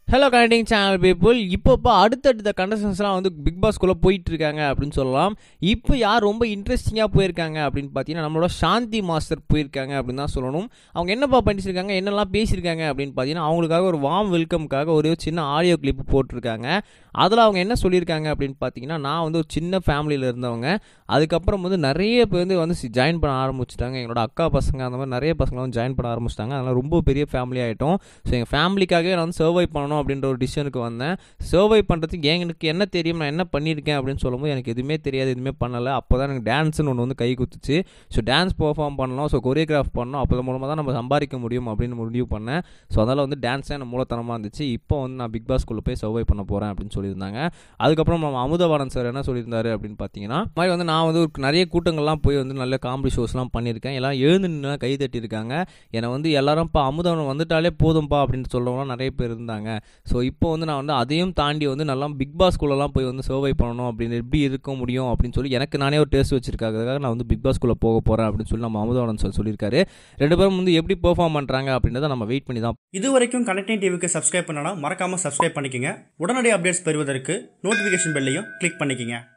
hello connecting channel people இப்போ இப்போ அடுத்தடுத்த கண்டஸ்டன்ஸ்லாம் வந்து பிக் பாஸ்குள்ளே போயிட்டு இருக்காங்க அப்படின்னு சொல்லலாம் இப்போ யார் ரொம்ப இன்ட்ரெஸ்டிங்காக போயிருக்காங்க அப்படின்னு பார்த்தீங்கன்னா நம்மளோட சாந்தி மாஸ்டர் போயிருக்காங்க அப்படின்னு தான் சொல்லணும் அவங்க என்னப்பா பண்ணிச்சிருக்காங்க என்னெல்லாம் பேசியிருக்காங்க அப்படின்னு பார்த்தீங்கன்னா அவங்களுக்காக ஒரு வார்ம் வெல்கம்காக ஒரு சின்ன ஆடியோ கிளிப் போட்டிருக்காங்க அதில் அவங்க என்ன சொல்லியிருக்காங்க அப்படின்னு பார்த்தீங்கன்னா நான் வந்து ஒரு சின்ன ஃபேமிலியில் இருந்தவங்க அதுக்கப்புறம் வந்து நிறைய பேர் வந்து வந்து ஜாயின் பண்ண ஆரம்பிச்சிட்டாங்க எங்களோட அக்கா பசங்க அந்த மாதிரி நிறைய பசங்க வந்து ஜாயின் பண்ண ஆரம்பிச்சிட்டாங்க அதனால் ரொம்ப பெரிய ஃபேமிலி ஆகிட்டோம் ஸோ எங்கள் ஃபேமிலிக்காகவே நான் வந்து சர்வை பண்ணணும் அப்படின்ற ஒரு டிசிஷனுக்கு வந்தேன் சர்வை பண்ணுறதுக்கு எனக்கு என்ன தெரியும் நான் என்ன பண்ணியிருக்கேன் அப்படின்னு சொல்லும்போது எனக்கு எதுவுமே தெரியாது எதுவுமே பண்ணலை அப்போ தான் எனக்கு டான்ஸ்னு ஒன்று வந்து கை குத்துச்சு ஸோ டான்ஸ் பெர்ஃபார்ம் பண்ணலாம் ஸோ கொரியோகிராஃப் பண்ணணும் அப்போ மூலமாக தான் நம்ம சம்பாதிக்க முடியும் அப்படின்னு முடிவு பண்ணேன் ஸோ அதனால் வந்து டான்ஸ் எனக்கு மூலத்தனமாக இருந்துச்சு இப்போ வந்து நான் பிக் பாஸ்குள்ளே போய் சர்வை பண்ண போகிறேன் அப்படின்னு சொல்லியிருந்தாங்க அதுக்கப்புறம் நம்ம அமுதவாணன் சார் என்ன சொல்லியிருந்தாரு அப்படின்னு பார்த்தீங்கன்னா இந்த மாதிரி வந்து நான் வந்து ஒரு நிறைய கூட்டங்கள்லாம் போய் வந்து நல்ல காமெடி ஷோஸ்லாம் பண்ணியிருக்கேன் எல்லாம் எழுந்து நின்று கை தட்டியிருக்காங்க என்னை வந்து எல்லாரும் இப்போ அமுதவன் வந்துட்டாலே போதும்பா அப்படின்னு சொல்கிறவங்களாம் நிறைய பேர் இருந்தாங்க ஸோ இப்போ வந்து நான் வந்து அதையும் தாண்டி வந்து நல்லா பிக் பாஸ்குள்ளெல்லாம் போய் வந்து சர்வை பண்ணணும் அப்படின்னு எப்படி இருக்க முடியும் அப்படின்னு சொல்லி எனக்கு நானே ஒரு டேஸ்ட் வச்சிருக்காங்க நான் வந்து பிக் பாஸ்குள்ளே போக போகிறேன் அப்படின்னு சொல்லி நம்ம அமுதவாணன் சார் சொல்லியிருக்காரு ரெண்டு பேரும் வந்து எப்படி பெர்ஃபார்ம் பண்ணுறாங்க அப்படின்றத நம்ம வெயிட் பண்ணி தான் இது வரைக்கும் கனெக்டிங் டிவிக்கு சப்ஸ்கிரைப் பண்ணனா மறக்காம சப்ஸ்கிரைப் பண்ணிக்கங்க உடனடி அப்டேட்ஸ் பெறுவதற்கு நோட்டிஃபிகேஷன் பெல்லையும் கிளிக் பண்ணிக்கங்க